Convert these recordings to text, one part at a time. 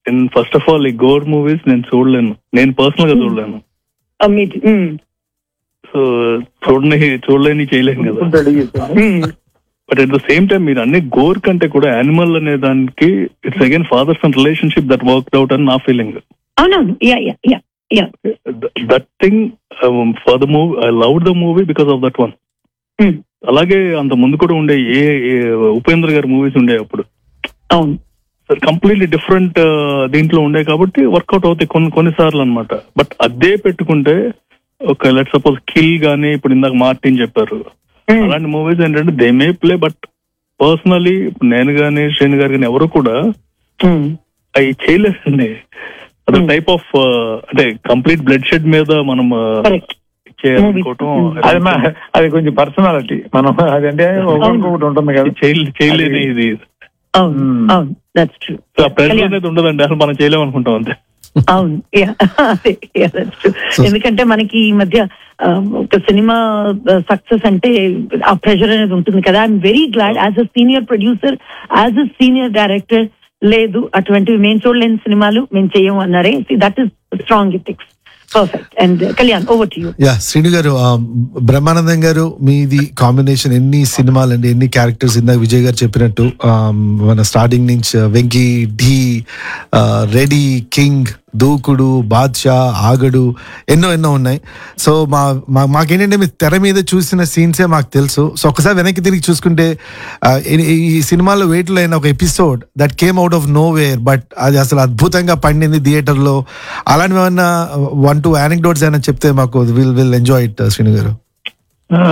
First of all ఈ Gor movies నేను చూడలేను నేను పర్సనల్ గా చూడలేను ఆ, మీ- ఉమ్, సో చూడని చూడలేని చేయలేను కదా but at the same time మీరు అన్ని గోర్ కంటే కూడా యానిమల్ అనే దానికి it's again father son relationship that work out అని నా ఫీలింగ్ అవునవును yeah yeah yeah yeah that thing for the movie I love the movie because of that one Hmm. అలాగే అంత ముందు కూడా ఉండే ఏ ఏ ఉపేంద్ర గారి మూవీస్ ఉండే అప్పుడు అవును కంప్లీట్లీ డిఫరెంట్ దీంట్లో ఉండే కాబట్టి వర్కౌట్ అవుతాయి కొన్ని కొన్నిసార్లు అనమాట బట్ అదే పెట్టుకుంటే ఒక లెట్ సపోజ్ కిల్ గానీ ఇప్పుడు ఇందాక మార్టిన్ చెప్పారు ఉమ్, అలాంటి మూవీస్ ఏంటంటే they may play but personally నేను గానీ శ్రేణి గారు కానీ ఎవరు కూడా ఉమ్, అవి చేయలేదండి అది టైప్ ఆఫ్ అంటే కంప్లీట్ బ్లడ్ షెడ్ మీద మనం Correct. చేయాలనుకోవటం అది మా అది కొంచెం పర్సనాలిటీ మనం అదంటే ఒకటి ఉంటుంది కదా చేయలే- చేయలేని ఇది అవును ఉమ్. అవును దట్స్ ట్రూ ఆ ప్రెషర్ అనేది ఉండదండి అసలు మనం చేయలేము అనుకుంటాం అంతే అవును యా అదే yeah, that's true. ఎందుకంటే మనకి ఈ మధ్య ఆ, ఒక సినిమా సక్సెస్ అంటే ఆ ప్రెషర్ అనేది ఉంటుంది కదా I'm very glad as a senior producer as a senior director లేదు అటువంటివి మేము చూడలేని సినిమాలు మేము చేయము అన్నారే that is strong ethics perfect and Kalyan over to you yeah Srinu గారు ఆ, బ్రహ్మానందం గారు మీది కాంబినేషన్ ఎన్ని సినిమాలు అండి ఎన్ని క్యారెక్టర్స్ ఇందాక విజయ్ గారు చెప్పినట్టు ఆ, మన స్టార్టింగ్ నుంచి వెంకీ ఢీ ఆ, రెడీ కింగ్ దూకుడు బాద్షా ఆగడు ఎన్నో ఎన్నో ఉన్నాయి సో మా మా- మాకేంటంటే మీరు తెర మీద చూసిన సీన్సే మాకు తెలుసు సో ఒకసారి వెనక్కి తిరిగి చూసుకుంటే ఆ, ఈ- ఈ సినిమాలో వెయిట్లో అయిన ఒక episode that came out of nowhere but అది అసలు అద్భుతంగా పండింది థియేటర్లో అలాంటివి ఏమన్నా వన్ టూ యానిక్డోట్స్ ఏమైనా చెప్తే మాకు will will enjoy it Srinu గారు ఆ,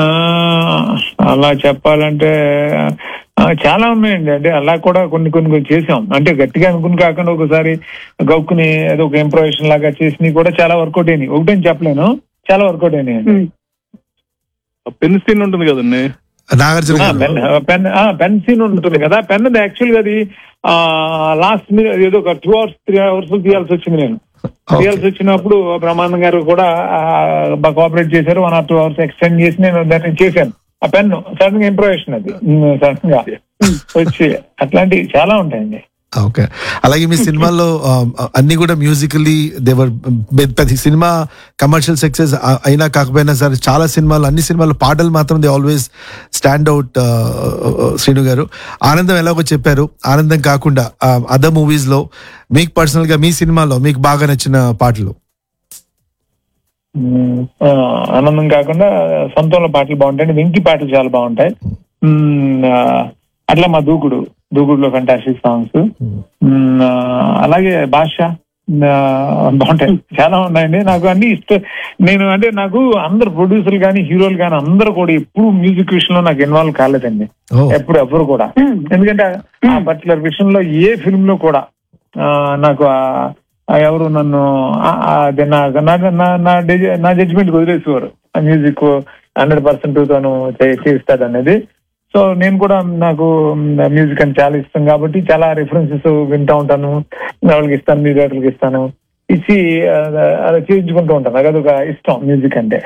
అలా చెప్పాలంటే ఆ, చాలా ఉన్నాయండి అంటే అలా కూడా కొన్ని కొన్ని కొన్ని చేసాం అంటే గట్టిగా అనుకుని కాకుండా ఒకసారి గౌక్కుని ఏదో ఒక ఇంప్రొవేషన్ లాగా చేసినవి కూడా చాలా వర్కౌట్ అయినాయి ఒకటని చెప్పలేను చాలా వర్కౌట్ అయినాయి పెన్ సీన్ ఉంటుంది కదండి నాగార్జున గారు పెన్ పెన్ పెన్ సీన్ ఉంటుంది కదా పెన్ యాక్చువల్ గా అది లాస్ట్ మినిట్ ఏదో ఒక టూ అవర్స్ త్రీ అవర్స్ తీయాల్సి వచ్చింది నేను తీయాల్సి వచ్చినప్పుడు బ్రహ్మానందం గారు కూడా ఆ, బాగా కోఆపరేట్ చేశారు one or two hours extend చేసి నేను దాన్ని చేశాను ఆ పెన్ సడన్ గా ఇంప్రొవేషన్ అది సడన్ గా వచ్చి అట్లాంటివి చాలా ఉంటాయండి ఓకే అలాగే మీ సినిమాల్లో ఆ, అన్ని కూడా మ్యూజికలీ దేవర్ ప్రతి సినిమా కమర్షియల్ సక్సెస్ అయినా కాకపోయినా సరే చాలా సినిమాలు అన్ని సినిమాలు పాటలు మాత్రం they always stand out Srinu గారు ఆనందం ఎలాగో చెప్పారు ఆనందం కాకుండా అదర్ మూవీస్ లో మీకు పర్సనల్ గా మీ సినిమాలో మీకు బాగా నచ్చిన పాటలు ఉమ్, ఆ, ఆనందం కాకుండా సొంతంలో పాటలు బాగుంటాయి వెంకి పాటలు చాలా బాగుంటాయి ఉమ్, ఆ, అట్లా మా దూకుడు దూకుడులో ఫంటాస్టిక్ సాంగ్స్ ఉమ్, ఆ, అలాగే భాష ఆ, బాగుంటాయి చాలా ఉన్నాయండి నాకు అన్ని ఇష్టం నేను అంటే నాకు అందరు ప్రొడ్యూసర్లు కానీ హీరోలు కానీ అందరూ కూడా ఎప్పుడు మ్యూజిక్ విషయంలో నాకు ఇన్వాల్వ్ కాలేదండి ఓ ఎప్పుడు ఎవరు కూడా ఎందుకంటే ఆ పర్టికులర్ విషయంలో ఏ ఫిల్మ్ లో కూడా ఆ, నాకు ఆ- ఆ ఎవరు నన్ను ఆ- ఆ అదే నా నా- నా- నా డెజ- నా జడ్జిమెంట్ వదిలేసేవారు ఆ మ్యూజిక్ హండ్రెడ్ పర్సెంట్ తను చే- చేస్తాడు అనేది సో నేను కూడా నాకు మ్యూజిక్ అని చాలా ఇష్టం కాబట్టి చాలా రిఫరెన్సెస్ వింటా ఉంటాను వాళ్ళకి ఇస్తాను మ్యూజిక్ ఇస్తాను ఇచ్చి ఆ, అలా చేయించుకుంటూ ఉంటాను నాకు అదొక ఇష్టం మ్యూజిక్ అంటే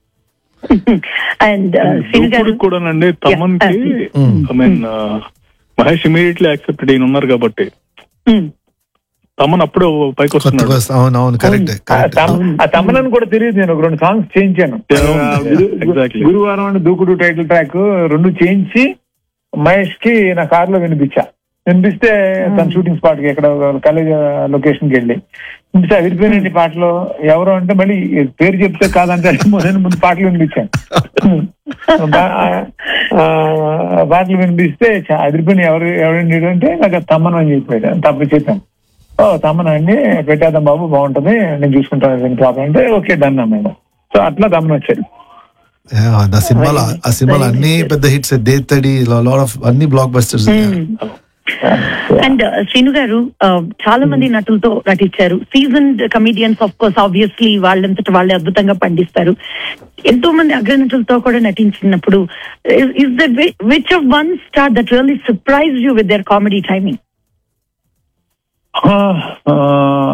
అండ్ శ్రీను గారు ఇప్పుడు కూడానండి తమన్ కి Mm. I mean Mahesh immediately accepted ఈయన ఉన్నారు కాబట్టి ఉమ్, తమన్ అప్పుడే పైకి కొత్తగా వస్తున్నాడు వస్తా- అవును అవును కరెక్ట్ ఆ కరెక్ట్ తమ- ఆ తమనని కూడా తెలియదు నేను ఒక రెండు సాంగ్స్ చేయించాను Yeah, ఆ, గురు- exactly. గురువారం అంటే దూకుడు టైటిల్ ట్రాక్ రెండు చేయించి మహేష్ కి నా కార్ లో వినిపించా వినిపిస్తే తన షూటింగ్ స్పాట్ కి ఎక్కడ కాలేజ్ లొకేషన్ కి వెళ్ళి వినిపిస్తే విరిపోయినండి పాటలు ఎవరు అంటే మళ్ళీ పేరు చెప్తే కాదంటే నేను ముందు పాటలు వినిపించాను బా- ఆ, పాటలు వినిపిస్తే చా- అదిరిపోయిన ఎవరు ఎవరండి అంటే నాకు తమ్మను అని చెప్పాడు తప్ప చెప్పాను ఓ తమ్మన అండి పెట్టేద్దాం బాబు బాగుంటది నేను చూసుకుంటాను ప్రాబ్లం అంటే ఓకే డన్ అన్నాడు సో అట్లా తమ్మన వచ్చాడు ఆ సినిమాలో ఆ సినిమాలో అన్ని పెద్ద హిట్స్ దేత్తడి లాట్ ఆఫ్ అన్ని బ్లాక్ బస్టర్స్ అండ్ శ్రీను గారు uh, చాలా మంది నటులతో నటించారు season comedians of course obviously వాళ్ళంతట వాళ్ళే అద్భుతంగా పండిస్తారు ఎంతో మంది అగ్రనటులతో కూడా నటించినప్పుడు is the which of one star that really surprise you with their comedy timing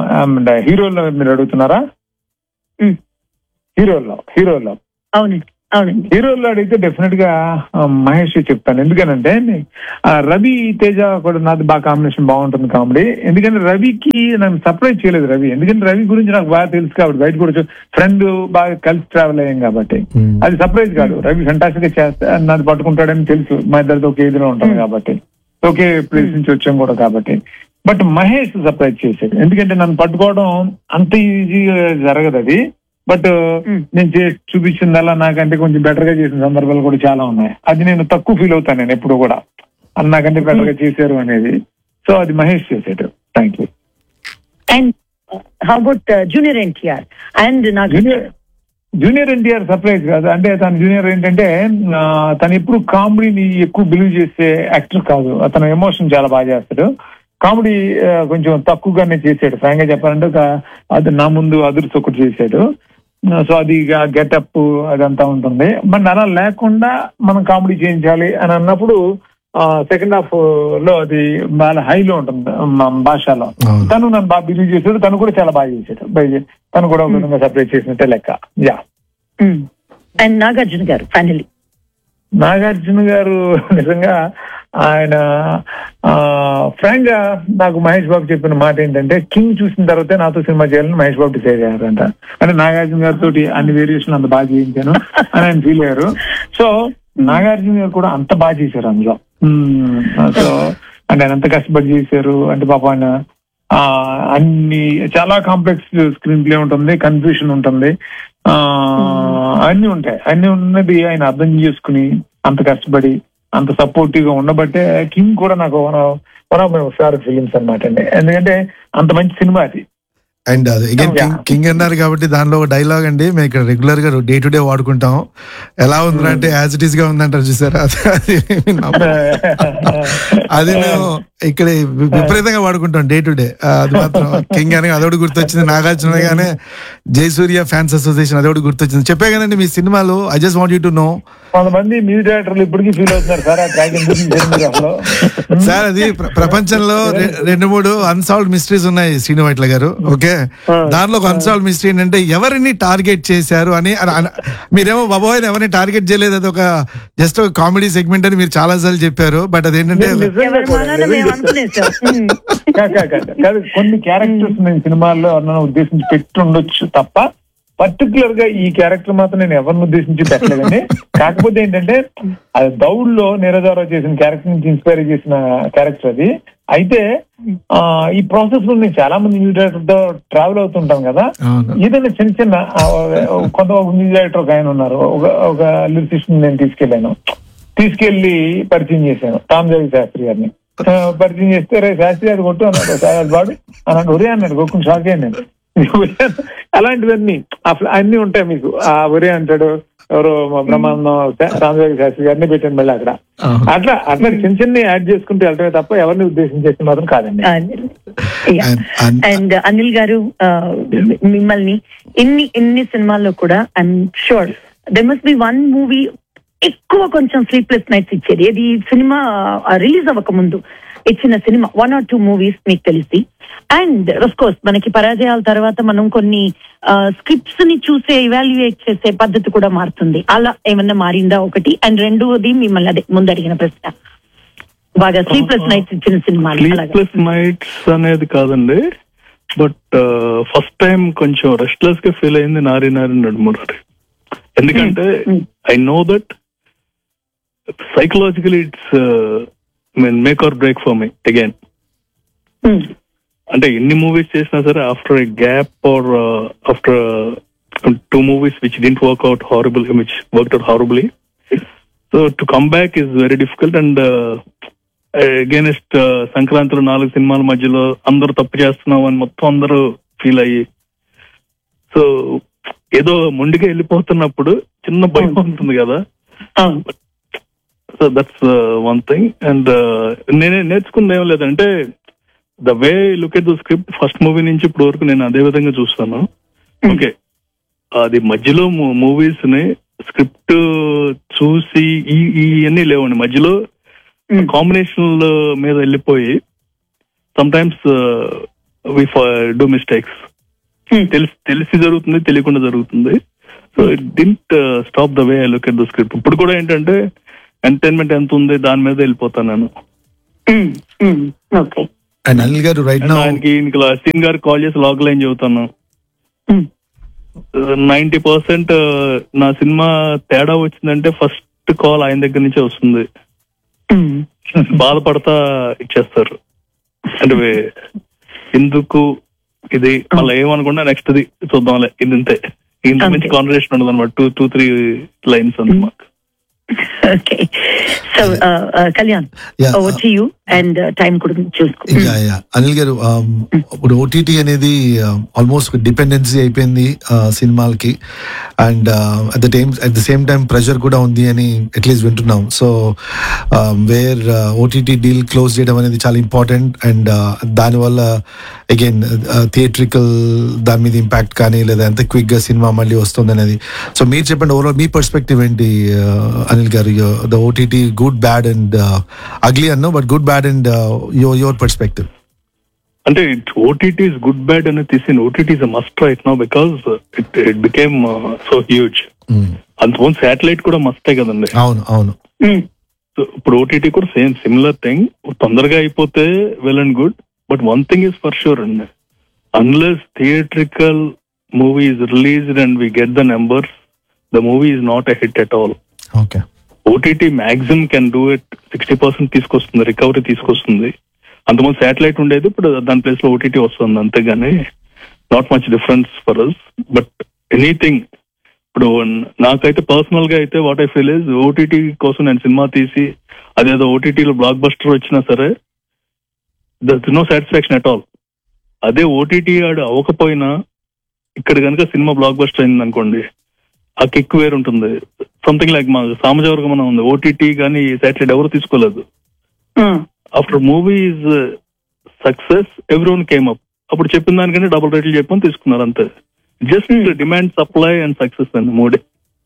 హీరోల్లో మీరు అడుగుతున్నారా హీరోల్లో హీరోల్లో అవునండి అవునండి హీరోల్లో అడిగితే డెఫినెట్ గా ఆ, మహేష్ చెప్తాను ఎందుకనంటే ఆ, రవి తేజ కూడా నాది బాగా కాంబినేషన్ బాగుంటుంది కామెడీ ఎందుకంటే రవికి నన్ను సర్ప్రైజ్ చేయలేదు రవి ఎందుకంటే రవి గురించి నాకు బాగా తెలుసు కాబట్టి బయట కూడా ఫ్రెండ్ బాగా కలిసి ట్రావెల్ అయ్యాం కాబట్టి Hmm. అది సర్ప్రైజ్ కాదు రవి ఫెంటాస్టిక్ గా చేస్తే నాది పట్టుకుంటాడని తెలుసు మా ఇద్దరితో ఒకే ఇదిలో ఉంటాం కాబట్టి ఒకే ప్లేస్ నుంచి వచ్చాం కూడా కాబట్టి బట్ మహేష్ సర్ప్రైజ్ చేశాడు ఎందుకంటే నన్ను పట్టుకోవడం అంత ఈజీగా జరగదు అది బట్ Hmm. నేను చేసి చూపించిందల్లా నాకంటే కొంచెం బెటర్ గా చేసిన సందర్భాలు కూడా చాలా ఉన్నాయి అది నేను తక్కువ ఫీల్ అవుతాను నేను ఎప్పుడు కూడా అది నాకంటే బెటర్ గా చేశారు అనేది సో అది మహేష్ చేసాడు thank you and how about junior NTR and నాకు జూనియర్ జూనియర్ ఎన్టీఆర్ సర్ప్రైజ్ కాదు అంటే తన జూనియర్ ఏంటంటే ఆ, తను ఎప్పుడు కామెడీని ఎక్కువ బిలీవ్ చేసే యాక్టర్ కాదు అతను ఎమోషన్ చాలా బాగా చేస్తాడు కామెడీ ఆ, కొంచెం తక్కువగానే చేశాడు ఫ్రాంక్ గా చెప్పాలంటే ఒక అది నా ముందు అదుర్స్ ఒకటి చేశాడు సో అది గెటప్ అదంతా ఉంటుంది మరి అలా లేకుండా మనం కామెడీ చేయించాలి అని అన్నప్పుడు సెకండ్ హాఫ్ లో అది బాగా హైలో ఉంటుంది మా భాషలో అవును. తను నన్ను బాగా బిలీవ్ చేశాడు తను కూడా చాలా బాగా చేశాడు బై- తను కూడా ఒక విధంగా సపరేట్ చేసినట్టే లెక్క యా అండ్ నాగార్జున గారు ఫైనలీ నాగార్జున గారు నిజంగా ఆయన ఫ్రాంక్ గా నాకు మహేష్ బాబు చెప్పిన మాట ఏంటంటే కింగ్ చూసిన తర్వాతే నాతో సినిమా చేయాలని మహేష్ బాబు డిసైడ్ అయ్యారంట అంటే నాగార్జున గారితో అన్ని వేరియేషన్ అంత బాగా చేయించాను అని ఆయన ఫీల్ అయ్యారు సో నాగార్జున గారు కూడా అంత బాగా చేశారు అందులో సో అంటే ఆయన అంత కష్టపడి చేశారు అంటే పాప ఆయన ఆ, అన్ని చాలా కాంప్లెక్స్ స్క్రీన్ ప్లే ఉంటుంది కన్ఫ్యూషన్ ఉంటుంది ఆ అన్ని ఉంటాయి అన్ని ఉన్నది ఆయన అర్థం చేసుకుని అంత కష్టపడి అంత సపోర్టివ్ గా ఉండబట్టే కింగ్ కూడా నాకు one of my favourite films అనమాట అండి ఎందుకంటే అంత మంచి సినిమా అది అండ్ అగైన్ కింగ్ కింగ్ అన్నారు కాబట్టి దానిలో ఒక డైలాగ్ అండి మేము ఇక్కడ రెగ్యులర్ గా డే టు డే వాడుకుంటాం ఎలా ఉందంటే యాజ్ ఇట్ ఈస్ గా ఉందంటారు చూసారా అది- అది నమ్మ- అది మేము ఇక్కడ వి- విపరీతంగా వాడుకుంటాం డే టు డే అది మాత్రం కింగ్ అని అదొకటి గుర్తొచ్చింది నాగార్జున గానే జయసూర్య ఫ్యాన్స్ అసోసియేషన్ అదొకటి గుర్తొచ్చింది చెప్పే కదండి మీ సినిమాలు I just want you to know కొంతమంది మ్యూజిక్ డైరెక్టర్లు ఇప్పటికీ ఫీల్ అవుతున్నారు సార్ ఆ ట్రాక్ ఎందుకు తీశారు మీరు అసలు సార్ అది ప్ర- ప్రపంచంలో రె- రెండు మూడు అన్సాల్వ్డ్ మిస్టరీస్ ఉన్నాయి శ్రీను వైట్ల గారు ఓకే దానిలో ఒక అన్సాల్వ్డ్ మిస్టరీ ఏంటంటే ఎవరిని టార్గెట్ చేశారు అని అన- అన- మీరేమో బాబోయ్ ఎవరిని టార్గెట్ చేయలేదు అది ఒక జస్ట్ ఒక కామెడీ సెగ్మెంట్ అని మీరు చాలా సార్లు చెప్పారు బట్ అదేంటంటే నిజంగా ఎవరి కూడా మానాన మేము అనుకునేసాం ఉమ్. కాదు, కాదు, కాదు. కాదు కొన్ని క్యారెక్టర్స్ నేను సినిమాల్లో ఎవరినైనా ఉద్దేశించి పెట్టి ఉండొచ్చు తప్ప పర్టికులర్ గా ఈ క్యారెక్టర్ మాత్రం నేను ఎవరిని ఉద్దేశించి పెట్టలేదండి కాకపోతే ఏంటంటే అది దౌడ్లో నీరజారావు చేసిన క్యారెక్టర్ నుంచి ఇన్స్పైర్ చేసిన క్యారెక్టర్ అది అయితే ఆ ఈ ప్రాసెస్ లో నేను చాలా మంది న్యూ డైరెక్టర్ తో ట్రావెల్ అవుతుంటాం కదా అవును. ఏదైనా చిన్న చిన్న ఆ, కొంత మ్యూజిక్ డైరెక్టర్ ఒక ఆయన ఉన్నారు ఒక ఒక లిరిసిస్ట్ నేను తీసుకెళ్లాను తీసుకెళ్లి పరిచయం చేశాను టామ్ జావి శాస్త్రి గారిని ఆ, పరిచయం చేస్తే రే శాస్త్రి గారు కొట్టు అన్నాడు సార్ అది వాడు అన్నాడు ఒరే అన్నాడు గొక్కుని షాక్ అయ్యాను నేను ఒరే అన్న- అలాంటివన్నీ అసలు అన్ని ఉంటాయి మీకు ఆ ఒరే అంటాడు ఎవరో మా బ్రహ్మానందం శా- రామజావి శాస్త్రి గారిని పెట్టాను మళ్ళీ అక్కడ అవును. అట్లా అట్లా చిన్న చిన్న యాడ్ చేసుకుంటూ వెళ్ళటమే తప్ప ఎవరిని ఉద్దేశించేసి మాత్రం కాదండి And- and- అండ్ అనిల్ గారు ఆ, మిమ్మల్ని ఇన్ని ఇన్ని సినిమాల్లో కూడా I'm sure they must be one movie ఎక్కువ కొంచెం స్లీప్లెస్ నైట్స్ ఇచ్చేది ఏది సినిమా రిలీజ్ అవ్వక ముందు ఇచ్చిన సినిమా వన్ ఆర్ టూ మూవీస్ మీకు తెలిసి అండ్ అఫ్ కోర్స్ మనకి పరాజయాల తర్వాత మనం కొన్ని స్క్రిప్ట్స్ ని చూసే ఇవాల్యుయేట్ చేసే పద్ధతి కూడా మారుతుంది అలా ఏమన్నా మారిందా ఒకటి అండ్ రెండోది మిమ్మల్ని అదే ముందు అడిగిన ప్రశ్న బాగా స్లీప్లెస్ నైట్స్ ఇచ్చిన సినిమాలు అలాగా స్లీప్లెస్ నైట్స్ అనేది కాదండి బట్ ఫస్ట్ టైం కొంచెం రెస్ట్లెస్ గా ఫీల్ అయింది నారి నారి నడుమురారి ఎందుకంటే Hmm. I know that psychologically it's mean make or break for me again um. అంటే ఎన్ని మూవీస్ చేసినా సరే after a gap or after two movies which didn't work out horrible which work out horribly so to come back is very difficult and against సంక్రాంతిలో నాలుగు సినిమాల మధ్యలో అందరూ తప్పు చేస్తున్నాం అని మొత్తం అందరూ ఫీల్ అయ్యి సో ఏదో మొండిగా వెళ్ళిపోతున్నప్పుడు చిన్న భయం ఉంటుంది కదా అవును so that's one thing and నేనే నేర్చుకుంది ఏం లేదంటే the way look at the script first movie నుంచి ఇప్పుడు వరకు నేను అదే విధంగా చూస్తాను ఓకే అది మధ్యలో మూవీస్ ని స్క్రిప్ట్ చూసి ఈ ఇవన్నీ లేవండి మధ్యలో Hmm. కాంబినేషన్ మీద వెళ్ళిపోయి sometimes we do mistakes Hmm. తెలిసి తెలిసి జరుగుతుంది తెలియకుండా జరుగుతుంది so it didn't stop the way I look at the script ఇప్పుడు కూడా ఏంటంటే ఎంటర్టైన్మెంట్ ఎంత ఉంది దాని మీద వెళ్ళిపోతాను నేను ఓకే అండ్ అనిల్ గారు రైట్ And నౌ ఆయనకి ఈయనకి అశ్విన్ గారు కాల్ చేసి లాగ్ లైన్ చెబుతాను నైన్టీ పర్సెంట్ నా సినిమా తేడా వచ్చిందంటే ఫస్ట్ కాల్ ఆయన దగ్గర నుంచే వస్తుంది బాధపడతా ఇచ్చేస్తారు అంటే వే- ఎందుకు ఇది మళ్ళీ ఏమనుకున్నా నెక్స్ట్ ఇది చూద్దాంలే ఇది ఇంతే ఇంత అంతే. మంచి కాన్వర్సేషన్ ఉండదు అనమాట టూ టూ త్రీ లైన్స్ అనమాట ఓకే సో కళ్యాణ్ Yeah. వచ్చి యూ అండ్ టైం కూడా చూసుకో యా యా అనిల్ గారు um, ఇప్పుడు ఓటీటీ అనేది ఆల్మోస్ట్ డిపెండెన్సీ అయిపోయింది uh, సినిమాలకి and at the time at the same time pressure కూడా ఉంది అని అట్లీస్ట్ వింటున్నాం so where OTT deal close చేయడం అనేది చాలా ఇంపార్టెంట్ అండ్ దానివల్ల అగైన్ థియేట్రికల్ దాని మీద ఇంపాక్ట్ కానీ లేదా ఎంత క్విక్ గా సినిమా మళ్ళీ వస్తుంది అనేది సో మీరు చెప్పండి ఓవరాల్ మీ పర్స్పెక్టివ్ ఏంటి uh, అనిల్ గారు the OTT good bad and ugly అన్నో but good bad and your your perspective అంటే ఓటీటీ ఇస్ గుడ్ బ్యాడ్ అనేది తీసిన OTT is must right no because it it became so huge అంతకుముందు satellite కూడా మస్తే కదండి అవును అవును So, ఇప్పుడు ఓటీటీ కూడా సేమ్ సిమిలర్ థింగ్ తొందరగా అయిపోతే well and good but one thing is for sure అండి unless theatrical movie is released and we get the numbers the movie is not a hit at all okay OTT maximum can do it sixty percent తీసుకొస్తుంది recovery తీసుకొస్తుంది అంతకుముందు satellite ఉండేది ఇప్పుడు దాని place లో OTT వస్తుంది అంతేగాని not much difference for us but anything ఇప్పుడు నాకైతే పర్సనల్ గా అయితే what I feel is OTT కోసం నేను సినిమా తీసి అదేదో ఓటీటీలో బ్లాక్ బస్టర్ వచ్చినా సరే thus no satisfaction at all అదే ఓటీటీ ఆడు అవ్వకపోయినా ఇక్కడ కనుక సినిమా బ్లాక్ బస్టర్ అయింది అనుకోండి ఆ కిక్ వేరు ఉంటుంది సంథింగ్ లైక్ మా సామజవర్గం ఉంది ఓటీటీ కానీ సాటిలైట్ ఎవరు తీసుకోలేదు after movie is success everyone came up అప్పుడు చెప్పిన దానికంటే డబుల్ రేట్లు చెప్పని తీసుకున్నారు అంతే just demand supply and success అండి మూడే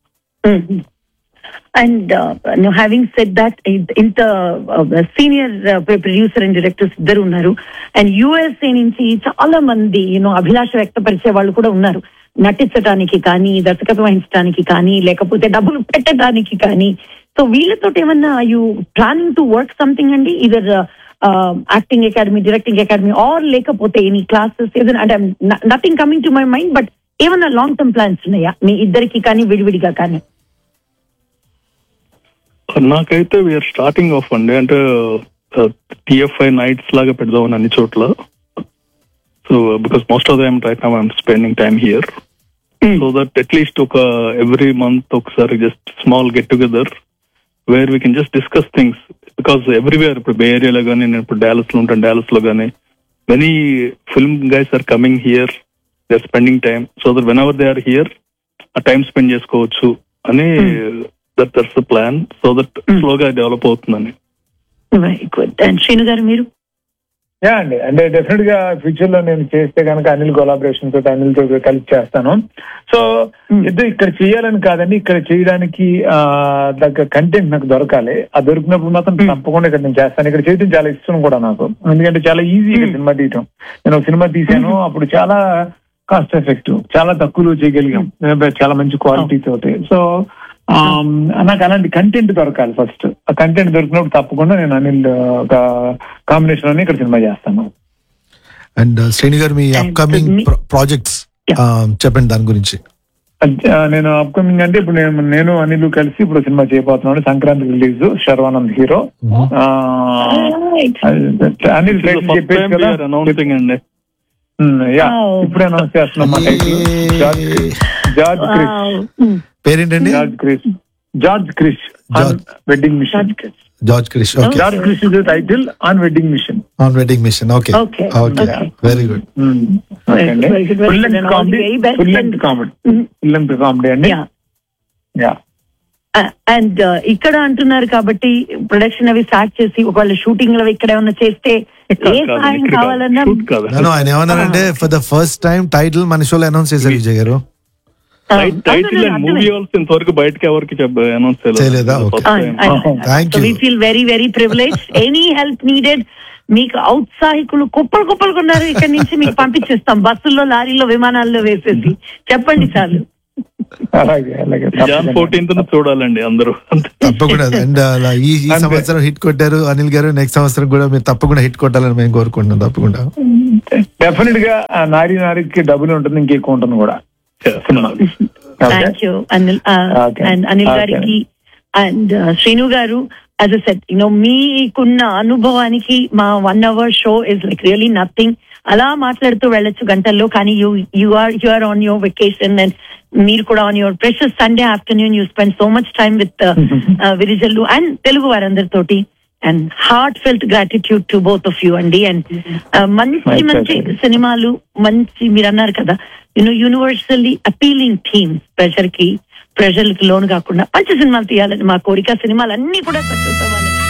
అండ్ హ్యావింగ్ సెట్ దట్ ఇంత సీనియర్ ప్రొడ్యూసర్ అండ్ డైరెక్టర్స్ ఇద్దరు ఉన్నారు అండ్ యుఎస్ఏ నుంచి చాలా మంది యూనో అభిలాష వ్యక్తపరిచే వాళ్ళు కూడా ఉన్నారు నటించడానికి కానీ దర్శకత్వం వహించడానికి కానీ లేకపోతే డబ్బులు పెట్టడానికి కానీ సో వీళ్ళతో ఏమన్నా you planning to work something అండి either acting academy directing academy or లేకపోతే ఎనీ క్లాసెస్ ఏదైనా అంటే nothing coming to my mind but ఏమన్నా లాంగ్ టర్మ్ ప్లాన్స్ ఉన్నాయా మీ ఇద్దరికి కానీ విడివిడిగా కానీ నాకైతే వీఆర్ స్టార్టింగ్ ఆఫ్ అండి అంటే టిఎఫ్ఐ నైట్స్ లాగా పెడదామని అన్ని చోట్ల so because most of them right now I'm spending time here so that at least ఒక ఎవ్రీ మంత్ ఒకసారి just small get together where we can just discuss things because everywhere ఇప్పుడు bay ఏరియాలో కానీ నేను ఇప్పుడు డాలస్ లో ఉంటాను డాలస్ లో కానీ many film guys are coming here they are spending time so that whenever they are here ఆ టైం స్పెండ్ చేసుకోవచ్చు అని that that's the plan so that Hmm. స్లోగా డెవలప్ అవుతుందని వెరీ గుడ్ అండ్ శ్రీను గారు మీరు yeah అండి అంటే definite గా ఫ్యూచర్ లో నేను చేస్తే కనుక అనిల్ కొలాబరేషన్ తోటి అనిల్ తో కలిసి చేస్తాను సో Hmm. ఇద్దరు ఇక్కడ చేయాలని కాదండి ఇక్కడ చేయడానికి ఆ దగ్గర కంటెంట్ నాకు దొరకాలి ఆ దొరికినప్పుడు మాత్రం Hmm. తప్పకుండా ఇక్కడ నేను చేస్తాను ఇక్కడ చేయడం చాలా ఇష్టం కూడా నాకు ఎందుకంటే చాలా ఈజీ ఇక్కడ Hmm. సినిమా తీయటం నేను ఒక సినిమా తీశాను అప్పుడు చాలా కాస్ట్ ఎఫెక్టివ్ చాలా తక్కువలో చేయగలిగాం చాలా మంచి క్వాలిటీ తోటి సో ఆమ్, నాకు అలాంటి కంటెంట్ దొరకాలి ఫస్ట్ ఆ కంటెంట్ దొరికినప్పుడు తప్పకుండా నేను అనిల్ ఒక కాంబినేషన్ లోనే ఇక్కడ సినిమా చేస్తాను అండ్ శ్రేణి గారు మీ And upcoming me- projects Yeah. చెప్పండి దాని గురించి అద్- ఆ, నేను అప్కమింగ్ అంటే ఇప్పుడు నేను నేను అనిల్ కలిసి ఇప్పుడు సినిమా చేయబోతున్నాను సంక్రాంతి రిలీజ్ శర్వానంద్ హీరో ఆ, అది- అనిల్ టైటిల్ ఫస్ట్ చెప్పేసి టైం కదా అనౌన్సింగ్ అండి ఉమ్, యా Wow. ఇప్పుడే అనౌన్స్ చేస్తున్నాం మా title George Chris George Chris పేరేంటండి George Chris George Chris on George. Wedding mission George Krish okay George Chris is title on wedding mission on wedding mission okay Okay, okay okay. Very good Very good, very good. Full length And all the comedy very best full length and- comedy Mhm. Full length comedy అండి yeah yeah and ఇక్కడ అంటున్నారు కాబట్టి production అవి start చేసి ఒకవేళ shooting లో ఇక్కడ ఏమన్నా చేస్తే ఏ సహాయం కావాలన్నా షూట్ కాదు నేను ఆయన ఏమన్నారంటే for the first time title మన షోలో అనౌన్స్ చేశారు విజయ్ గారు ఆ, టైటిల్ అవును, అండ్ మూవీ అర్థమైంది. ఆల్సో ఇంతవరకు బయటకి ఎవరికి అనౌన్స్ చేయలేదా? Okay. Thank you. We feel very very privilege any help needed మీకు ఔత్సాహికులు కుప్పలు కుప్పలు ఉన్నారు ఇక్కడ నుంచి మీకు పంపించేస్తాం బస్సుల్లో లారీలో విమానాల్లో వేసేసి చెప్పండి చాలు అలాగే అలాగే జాన్ తప్పకుండా. ఫోర్టీన్త్ చూడాలండి అందరూ తప్పకుండా అండ్ అలా ఈ ఈ అంతే. సంవత్సరం హిట్ కొట్టారు అనిల్ గారు నెక్స్ట్ సంవత్సరం కూడా మీరు తప్పకుండా హిట్ కొట్టాలని మేము కోరుకుంటున్నాం తప్పకుండా డెఫినెట్ గా ఆ నారి నారికి డబ్బులు ఉంటుంది ఇంకెక్కువ ఉంటుంది కూడా సినిమా thank you Anil Okay. And Anil Okay. గారికి అండ్ శ్రీను గారు యాజ్ అ సెట్ యూనో మీకున్న అనుభవానికి మా one hour show is like really nothing అలా మాట్లాడుతూ వెళ్ళొచ్చు గంటల్లో కానీ you you are you are on your vacation and మీరు కూడా on your precious Sunday afternoon you spend so much time with Virijallu and Telugu వారందరితోటి and heartfelt gratitude to both of you అండి and మంచి My మంచి pleasure. సినిమాలు మంచి మీరు అన్నారు కదా you know universally appealing theme pressure కి ప్రెషర్ కి లోన్ కాకుండా మంచి సినిమాలు తీయాలని మా కోరిక సినిమాలు అన్ని కూడా సక్సెస్ అవ్వాలి